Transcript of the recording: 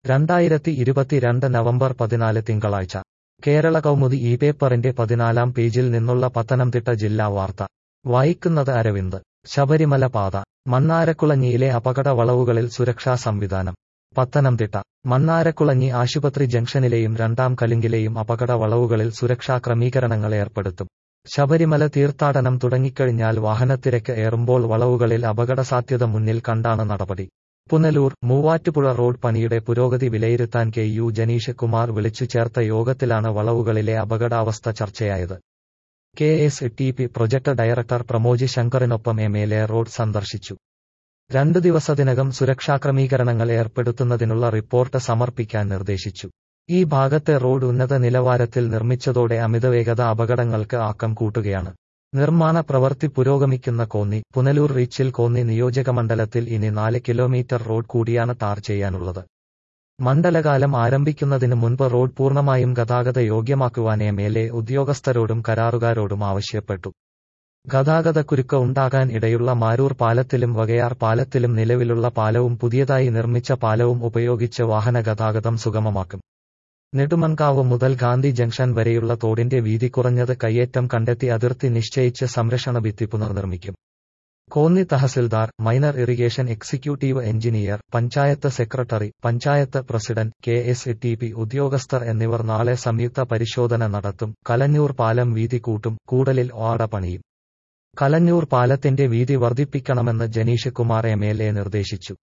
രണ്ടായിരത്തി ഇരുപത്തിരണ്ട് നവംബർ പതിനാല് തിങ്കളാഴ്ച കേരള കൗമുദി ഈ പേപ്പറിന്റെ പതിനാലാം പേജിൽ നിന്നുള്ള പത്തനംതിട്ട ജില്ലാ വാർത്ത വായിക്കുന്നത് അരവിന്ദ് ശബരിമല പാത മണ്ണാരക്കുളഞ്ഞിയിലെ അപകട വളവുകളിൽ സുരക്ഷാ സംവിധാനം പത്തനംതിട്ട മണ്ണാരക്കുളഞ്ഞി ആശുപത്രി ജംഗ്ഷനിലെയും രണ്ടാം കലുങ്കിലെയും അപകട വളവുകളിൽ സുരക്ഷാ ക്രമീകരണങ്ങൾ ഏർപ്പെടുത്തും ശബരിമല തീർത്ഥാടനം തുടങ്ങിക്കഴിഞ്ഞാൽ വാഹനത്തിരക്ക് ഏറുമ്പോൾ വളവുകളിൽ അപകടസാധ്യത മുന്നിൽ കണ്ടാണ് നടപടി പുനലൂർ മൂവാറ്റുപുഴ റോഡ് പണിയുടെ പുരോഗതി വിലയിരുത്താൻ കെ യു ജനീഷ് കുമാർ വിളിച്ചു ചേർത്ത യോഗത്തിലാണ് വളവുകളിലെ അപകടാവസ്ഥ ചർച്ചയായത് K S T P project director Pramoj ശങ്കറിനൊപ്പം എം എൽ എ റോഡ് സന്ദർശിച്ചു രണ്ടു ദിവസത്തിനകം സുരക്ഷാ ക്രമീകരണങ്ങൾ ഏർപ്പെടുത്തുന്നതിനുള്ള റിപ്പോർട്ട് സമർപ്പിക്കാൻ നിർദ്ദേശിച്ചു ഈ ഭാഗത്തെ റോഡ് ഉന്നത നിലവാരത്തിൽ നിർമ്മിച്ചതോടെ അമിതവേഗത അപകടങ്ങൾക്ക് ആക്കം കൂട്ടുകയാണ് നിർമ്മാണ പ്രവൃത്തി പുരോഗമിക്കുന്ന കോന്നി പുനലൂർ റീച്ചിൽ കോന്നി നിയോജകമണ്ഡലത്തിൽ ഇനി നാല് കിലോമീറ്റർ റോഡ് കൂടിയാണ് ടാർ ചെയ്യാനുള്ളത് മണ്ഡലകാലം ആരംഭിക്കുന്നതിന് മുൻപ് റോഡ് പൂർണ്ണമായും ഗതാഗത യോഗ്യമാക്കുവാൻ എം എൽ എ ഉദ്യോഗസ്ഥരോടും കരാറുകാരോടും ആവശ്യപ്പെട്ടു ഗതാഗതക്കുരുക്ക് ഉണ്ടാകാൻ ഇടയുള്ള മാരൂർ പാലത്തിലും വകയാർ പാലത്തിലും നിലവിലുള്ള പാലവും പുതിയതായി നിർമ്മിച്ച പാലവും ഉപയോഗിച്ച് വാഹന ഗതാഗതം സുഗമമാക്കും നെടുമൺകാവ് മുതൽ ഗാന്ധി ജംഗ്ഷൻ വരെയുള്ള തോടിന്റെ വീതി കുറഞ്ഞത് കയ്യേറ്റം കണ്ടെത്തി അതിർത്തി നിശ്ചയിച്ച് സംരക്ഷണ ഭിത്തി പുനർനിർമ്മിക്കും Konni tahsildar minor irrigation executive engineer panchayat secretary panchayat president K S T P ഉദ്യോഗസ്ഥർ എന്നിവർ നാളെ സംയുക്ത പരിശോധന നടത്തും കലഞ്ഞൂർ പാലം വീതി കൂട്ടും കൂടലിൽ ഓട പണിയും കലഞ്ഞൂർ പാലത്തിന്റെ വീതി വർദ്ധിപ്പിക്കണമെന്ന് Janeesh Kumar M L A നിർദ്ദേശിച്ചു